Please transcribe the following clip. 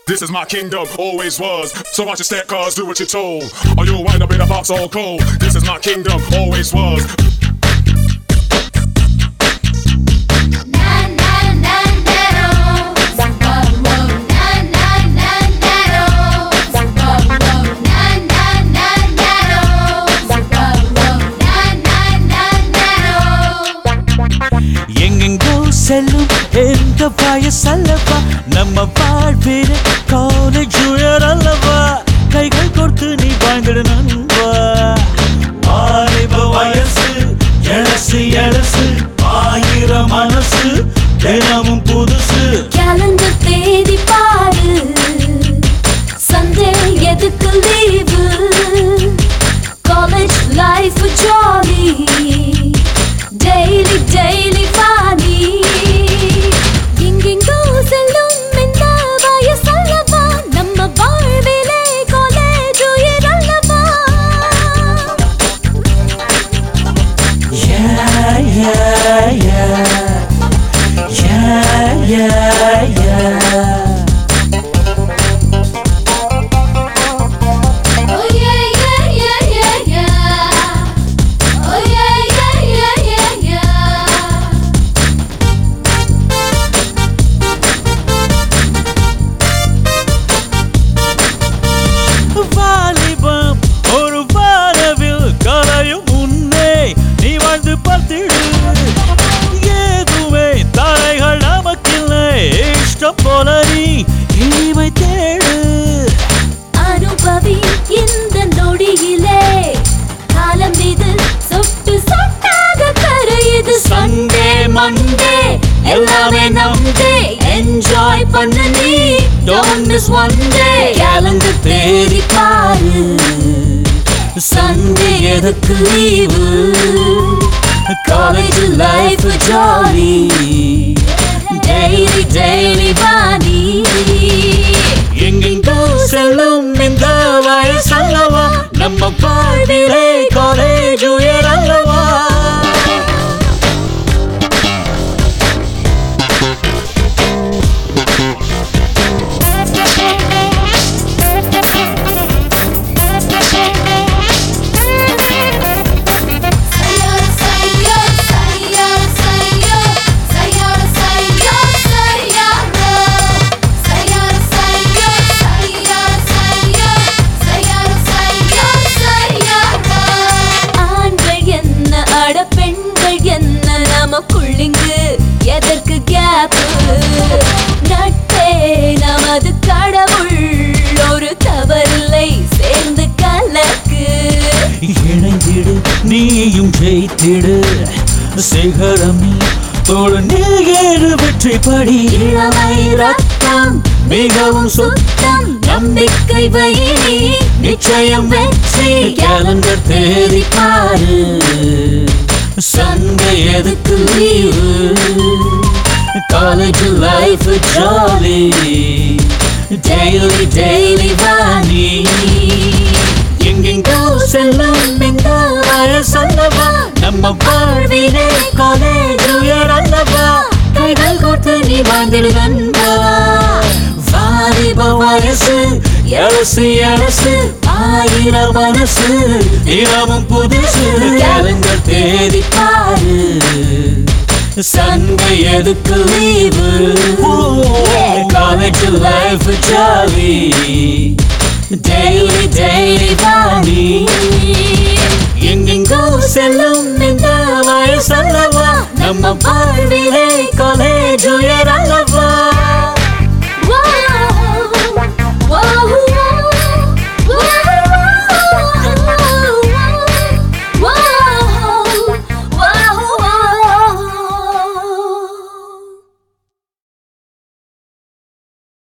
This is my kingdom, always was. So watch your step, cause do what you're told. Or you'll wind up in a box all cold. This is my kingdom, always was. எங்கெங்கோ செல்லும் எந்த வயசல்லவா நம்ம வாழ்விட college உயர் அல்லவா கைகள் கொடுத்து நீ வாழ்ந்திட நண்பா ஆரம்ப வயசு எழசு எழசு ஆயிரம் மனசு தினமும் புதுசு கேலண்டர் தேதி பாரு சண்டே எதுக்கு leave college life jolly daily daily பாணி எங்கெங்கோ செல்லும் இந்த வயசல்லவா நம்ம வாழ்விலே காலேஜ் உயிர் அல்லவா Yeah, yeah, yeah. Yeah, yeah, yeah. Oh yeah yeah yeah yeah yeah. Oh yeah yeah yeah yeah yeah. வாலிபம் ஒரு வானவில் கரையும் முன்னே நீ வாழ்ந்து பார்த்திடு ஏதுமே தரைகள் நமக்கில்லை இஷ்டம் போல நீ இனிமை தேடு அனுபவி இந்த நொடியிலே காலம் இது சொட்டு சொட்டாக கரையுது சண்டே மண்டே எல்லாமே நம்பே என்ஜாய் பண்ண நீ Don't miss one day. Calendar தேதி பாரு சண்டே எதுக்கு leave college life jolly daily daily வாணி எங்கெங்கோ செல்லும் இந்த வயசல்லவா நம்ம வாழ்விலே காலேஜ் உயர் அல்லவா ஆண்கள் என்ன அட பெண்கள் என்ன நமக்குள்ளிங்கு எதற்கு கேப் நட்பே நமது கடவுள் ஒரு தவறில்லை சேர்ந்து கலக்கு இணைந்திடு நீயும் ஜெயித்திடு சிகரம் நீ தோடு நீரு வெற்றி படி இளமை ரத்தம் மிகவும் சுத்தம் நம்பிக்கை வைனி நிச்சயம் வெற்றி கேலண்டர் தேதி பாரு சண்டே எதுக்கு leave college life jolly daily daily வாணி எங்கெங்கோ செல்லும் இந்த வயசல்லவா நம்ம வாழ்விலே காலேஜ் உயர் அல்லவா கைகள் கொடுத்து நீ வாழ்ந்திடு நண்பா வாலிப வயசு எலசு எலசு ஆயிரம் மனசு தினமும் புதுசு கேளுங்கள் தேதி பாரு சண்டே எதுக்கு leave college life jolly daily daily வாணி எங்கெங்கோ செல்லும் இந்த வயசல்லவா நம்ம வாழ்வில்